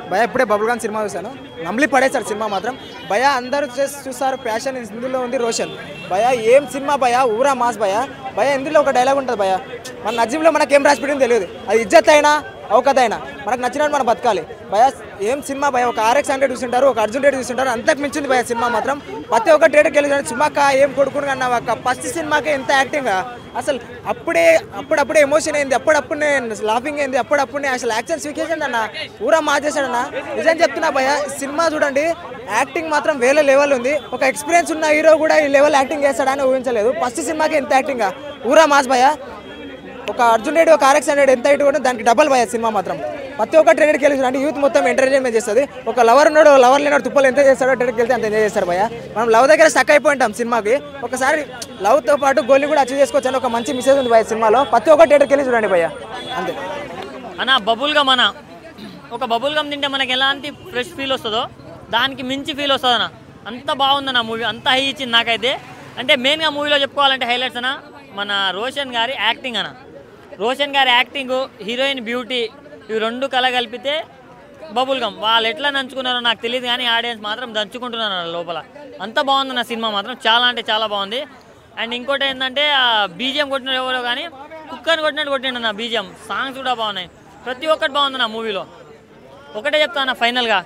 భయ ఇప్పుడే bubble gone cinema చూశాను నమ్లి పడేశారు సినిమా మాత్రం భయ అందరూ చేసి చూస్తారు ప్యాషన్ ఇందులో ఉంది రోషన్ భయ ఏం సినిమా భయ ఊరా మాస్ భయ భయ ఇందులో ఒక డైలాగ్ ఉంటుంది భయ మన నజీంలో మనకి ఏం రాసి పెట్టిందో తెలియదు అది ఇజ్జత్ అయినా అవకత అయినా మనకు నచ్చినట్టు మనం బతకాలి భయ ఏం సినిమా భయ ఒక ఆర్ఎక్స్ హండ్రెడ్ చూస్తుంటారు ఒక అర్జున్ రెడ్డి చూస్తుంటారు అంతకు మించింది భయ సినిమా మాత్రం ప్రతి ఒక్క ట్రేడర్కి వెళ్ళి సుమాక ఏం కొడుకుని అన్న ఒక ఫస్ట్ సినిమాకే ఎంత యాక్టింగ్ అసలు అప్పుడే అప్పుడప్పుడే ఎమోషన్ అయింది అప్పుడప్పుడే లాఫింగ్ అయింది అప్పుడప్పుడే అసలు యాక్షన్ స్వీకేషన్ అన్న ఊరా మార్చేశాడన్న నిజం చెప్తున్నా భయ సినిమా చూడండి యాక్టింగ్ మాత్రం వేరే లెవెల్ ఉంది ఒక ఎక్స్పీరియన్స్ ఉన్న హీరో కూడా ఈ లెవెల్ యాక్టింగ్ చేస్తాడని ఊహించలేదు ఫస్ట్ సినిమాకి ఎంత యాక్టింగ్ ఊరా మాస్ భయ ఒక అర్జున్ రెడ్డి ఒక ఆర్ఎక్స్ హండ్రెడ్ ఎంత ఇటు కూడా దానికి డబల్ భయ సినిమా మాత్రం ప్రతి ఒక్క ట్రేడర్కి వెళ్ళి అంటే యూత్ మొత్తం ఎంటర్టైన్మెంట్ చేస్తుంది ఒక లవర్ ఉన్నాడు లవర్ లేనాడు తుప్పలు ఎంత చేస్తాడో ట్రేడర్కి వెళ్తే అంత ఎంజాయ్ చేస్తారు భయ మనం లవ్ దగ్గర స్టక్ అయిపోయింటాం సినిమాకి ఒకసారి లవ్తో పాటు గోల్ని కూడా అచీవ్ చేసుకోవచ్చు అని ఒక మంచి మెసేజ్ ఉంది భయ సినిమాలో ప్రతి ఒక్క ట్రేడర్కి వెళ్ళి చూడండి భయ అంతే అన్న బబుల్ గమ్ అన్న ఒక బబుల్ గమ్ తింటే మనకి ఎలాంటి ఫ్రెష్ ఫీల్ వస్తుందో దానికి మించి ఫీల్ వస్తుంది అన్న అంత బాగుందన్న మూవీ అంత హై ఇచ్చింది నాకైతే అంటే మెయిన్గా మూవీలో చెప్పుకోవాలంటే హైలైట్స్ అన్న మన రోషన్ గారి యాక్టింగ్ అన్న రోషన్ గారి యాక్టింగ్ హీరోయిన్ బ్యూటీ ఇవి రెండు కల కలిపితే బబుల్ గమ్ వాళ్ళు ఎట్లా నంచుకున్నారో నాకు తెలియదు కానీ ఆడియన్స్ మాత్రం దంచుకుంటున్నారు అన్న లోపల అంత బాగుంది నా సినిమా మాత్రం చాలా అంటే చాలా బాగుంది అండ్ ఇంకోటి ఏంటంటే బీజిఎం కొట్టిన ఎవరో కానీ కుక్కర్ని కొట్టినట్టు కొట్టిండు నా బీజిఎం సాంగ్స్ కూడా బాగున్నాయి ప్రతి ఒక్కటి బాగుంది నా మూవీలో ఒకటే చెప్తాను ఫైనల్గా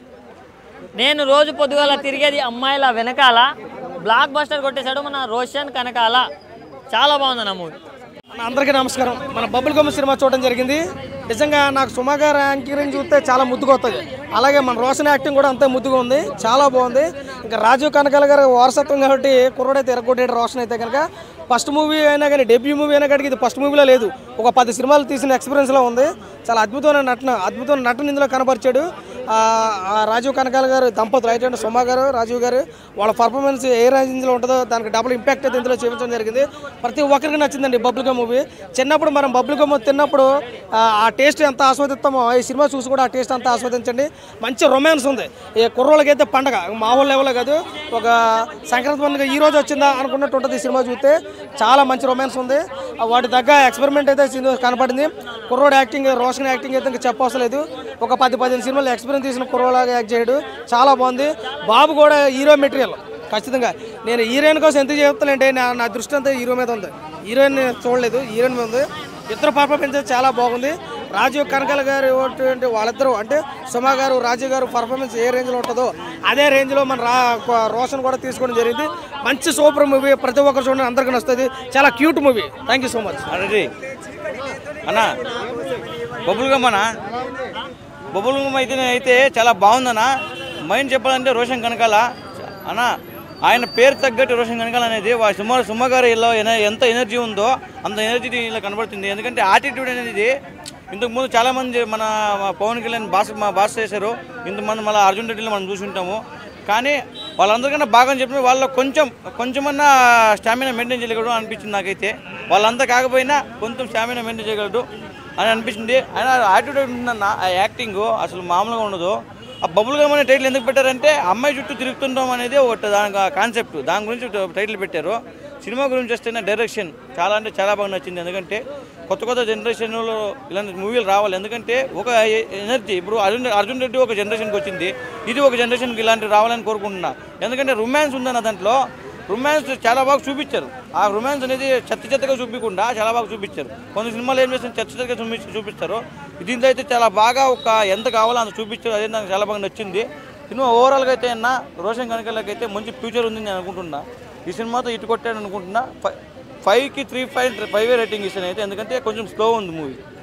నేను రోజు పొద్దుగాల తిరిగేది అమ్మాయిల వెనకాల బ్లాక్ బస్టర్ కొట్టేశాడు మన రోషన్ కనకాల చాలా బాగుంది నా మూవీ మన అందరికీ నమస్కారం మన బబుల్ గమ్ సినిమా చూడడం జరిగింది నిజంగా నాకు సుమా గారి యాంకరింగ్ చూస్తే చాలా ముద్దుగా వస్తుంది అలాగే మన రోషన్ యాక్టింగ్ కూడా అంతే ముద్దుగా ఉంది చాలా బాగుంది ఇంకా రాజీవ్ కనకాల గారు వారసత్వం కాబట్టి కుర్రోడైతే ఎరగొట్టాడు రోషన్ అయితే కనుక ఫస్ట్ మూవీ అయినా కానీ డెబ్యూ మూవీ అయినా కానీ ఇది ఫస్ట్ మూవీలో లేదు ఒక పది సినిమాలు తీసిన ఎక్స్పీరియన్స్లో ఉంది చాలా అద్భుతమైన నటన అద్భుతమైన నటన ఇందులో కనపరిచాడు ఆ, ఆ రాజీవ్ కనకాల గారు దంపతులు రైట్ అండ్ సుమా గారు రాజీవ్ గారు వాళ్ళ పర్ఫార్మెన్స్ ఏ రేంజ్లో ఉంటుందో దానికి డబుల్ ఇంపాక్ట్ అయితే ఇందులో చూపించడం జరిగింది ప్రతి ఒక్కరికి నచ్చిందండి బబుల్ గమ్ మూవీ చిన్నప్పుడు మనం బబుల్ గమ్ తిన్నప్పుడు ఆ, ఆ టేస్ట్ ఎంత ఆస్వాదిస్తామో ఈ సినిమా చూసి కూడా ఆ టేస్ట్ అంతా ఆస్వాదించండి మంచి రొమాన్స్ ఉంది ఈ కుర్రోళ్ళకైతే పండగ మామూలు లెవెల్లో కాదు ఒక సంక్రాంతి పండుగ ఈ రోజు వచ్చిందా అనుకున్నట్టు ఉంటుంది ఈ సినిమా చూస్తే చాలా మంచి రొమాన్స్ ఉంది ఆ, వాటి తగ్గ ఎక్స్పెరిమెంట్ అయితే సినిమా కనపడింది కుర్రోడు యాక్టింగ్ రోషన్ యాక్టింగ్ అయితే ఇంకా చెప్పవసరం లేదు ఒక పది పదిహేను సినిమాలు ఎక్స్పీరియన్స్ తీసిన కుర్రోలాగా యాక్ట్ చేయడు చాలా బాగుంది బాబు కూడా హీరో మెటీరియల్ ఖచ్చితంగా నేను హీరోయిన్ కోసం ఎంత చెప్తానంటే నా నా దృష్టి అంతా హీరో మీద ఉంది హీరోయిన్ నేను చూడలేదు హీరోయిన్ మీద ఉంది ఇద్దరు పర్ఫార్మెన్స్ చాలా బాగుంది రాజీవ్ కనకాల గారు అంటే వాళ్ళిద్దరూ అంటే సుమా గారు రాజీవ్ గారు పర్ఫార్మెన్స్ ఏ రేంజ్లో ఉంటుందో అదే రేంజ్లో మన రా రోషన్ కూడా తీసుకోవడం జరిగింది మంచి సూపర్ మూవీ ప్రతి ఒక్కరు చూడండి అందరికీ నచ్చుతుంది చాలా cute movie thank you so much అరే అన్న బబుల్ గమ్ అన్న బబుల్ గమ్ అయితే అయితే చాలా బాగుందన్న మైండ్ చెప్పాలంటే రోషన్ కనకాల అన్న ఆయన పేరు తగ్గట్టు రోషన్ కనకాల అనేది వా సుమ సుమ గారి ఇలా ఎన- ఎంత ఎనర్జీ ఉందో అంత ఎనర్జీ ఇలా కనబడుతుంది ఎందుకంటే ఆటిట్యూడ్ అనేది ఇంతకు ముందు చాలా మంది మన మా పవన్ కళ్యాణ్ బాస్ మా బాస్ చేశారు ఇంతమంది మళ్ళీ అర్జున్ రెడ్డిలో మనం చూసుంటాము కానీ వాళ్ళందరికన్నా బాగా చెప్పిన వాళ్ళ కొంచెం కొంచెమన్నా స్టామినా మెయింటైన్ చేయగలడు అనిపించింది నాకైతే వాళ్ళంతా కాకపోయినా కొంచెం స్టామినా మెయింటైన్ చేయగలడు అని అనిపించింది ఆయన యాటిట్యూడ్ ఉంటుందన్న ఆ యాక్టింగ్ అసలు మామూలుగా ఉండదు ఆ బబుల్ గమ్ అనే టైటిల్ ఎందుకు పెట్టారంటే అమ్మాయి చుట్టూ తిరుగుతుంటాం అనేది ఒకటి దాని కాన్సెప్ట్ దాని గురించి టైటిల్ పెట్టారు సినిమా గురించి వస్తే డైరెక్షన్ చాలా అంటే చాలా బాగా నచ్చింది ఎందుకంటే కొత్త కొత్త జనరేషన్లో ఇలాంటి మూవీలు రావాలి ఎందుకంటే ఒక ఎనర్జీ ఇప్పుడు అర్జున్ అర్జున్ రెడ్డి ఒక జనరేషన్కి వచ్చింది ఇది ఒక జనరేషన్కి ఇలాంటివి రావాలని కోరుకుంటున్నా ఎందుకంటే రొమాన్స్ ఉందన్న దాంట్లో రొమాన్స్ చాలా బాగా చూపించారు ఆ రొమాన్స్ అనేది చెత్త చెత్తగా చూపించకుండా చాలా బాగా చూపించారు కొన్ని సినిమాలు ఏం చేస్తారు చెత్త చెత్తగా చూపి చూపిస్తారు దీంట్లో అయితే చాలా బాగా ఒక ఎంత కావాలో అంత చూపించారు అదే నాకు చాలా బాగా నచ్చింది సినిమా ఓవరాల్గా అయితే అన్న రోషన్ కనకలకి అయితే మంచి ఫ్యూచర్ ఉంది నేను అనుకుంటున్నా ఈ సినిమాతో ఇటు కొట్టాడు అనుకుంటున్నా ఫైవ్ ఫైవ్కి త్రీ పాయింట్ ఫైవ్ రేటింగ్ ఇస్తాను అయితే ఎందుకంటే కొంచెం స్లో ఉంది మూవీ